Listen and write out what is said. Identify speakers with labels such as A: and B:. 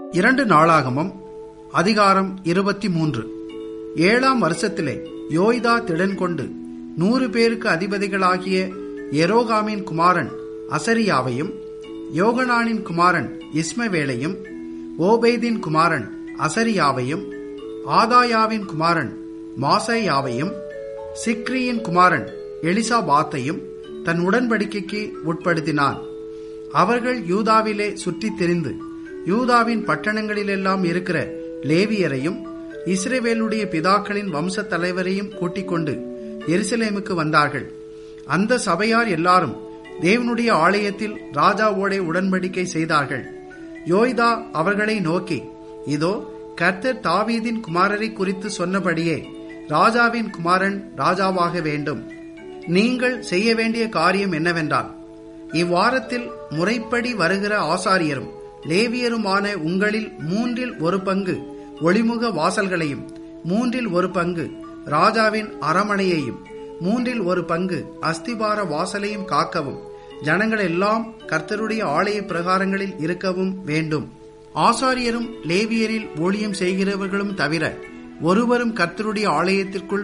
A: இரண்டு நாளாகமம் அதிகாரம் இருபத்தி மூன்று ஏழாம் வருஷத்திலே யோய்தா திடன் கொண்டு நூறு பேருக்கு அதிபதிகளாகிய எரோகாமின் குமாரன் அசரியாவையும் யோகனானின் குமாரன் இஸ்மவேலையும் ஓபேதின் குமாரன் அசரியாவையும் ஆதாயாவின் குமாரன் மாசையாவையும் சிக்ரியின் குமாரன் எலிசாபாத்தையும் தன் உடன்படிக்கைக்கு உட்படுத்தினான் அவர்கள் யூதாவிலே சுற்றித் திரிந்து யூதாவின் பட்டணங்களிலெல்லாம் இருக்கிற லேவியரையும் இஸ்ரேவேலுடைய பிதாக்களின் வம்ச தலைவரையும் கூட்டிக் கொண்டு எருசலேமுக்கு வந்தார்கள் அந்த சபையார் எல்லாரும் தேவனுடைய ஆலயத்தில் ராஜாவோடே உடன்படிக்கை செய்தார்கள் யோய்தா அவர்களை நோக்கி இதோ கர்த்தர் தாவீதின் குமாரரை குறித்து சொன்னபடியே ராஜாவின் குமாரன் ராஜாவாக வேண்டும் நீங்கள் செய்ய வேண்டிய காரியம் என்னவென்றால் இவ்வாரத்தில் முறைப்படி வருகிற ஆசாரியரும் லேவியருமான உங்களில் மூன்றில் ஒரு பங்கு ஒளிமுக வாசல்களையும் மூன்றில் ஒரு பங்கு ராஜாவின் அரமனையையும் மூன்றில் ஒரு பங்கு அஸ்திபார வாசலையும் காக்கவும் ஜனங்கள் எல்லாம் கர்த்தருடைய ஆலய பிரகாரங்களில் இருக்கவும் வேண்டும் ஆசாரியரும் லேவியரில் ஊழியம் செய்கிறவர்களும் தவிர ஒருவரும் கர்த்தருடைய ஆலயத்திற்குள்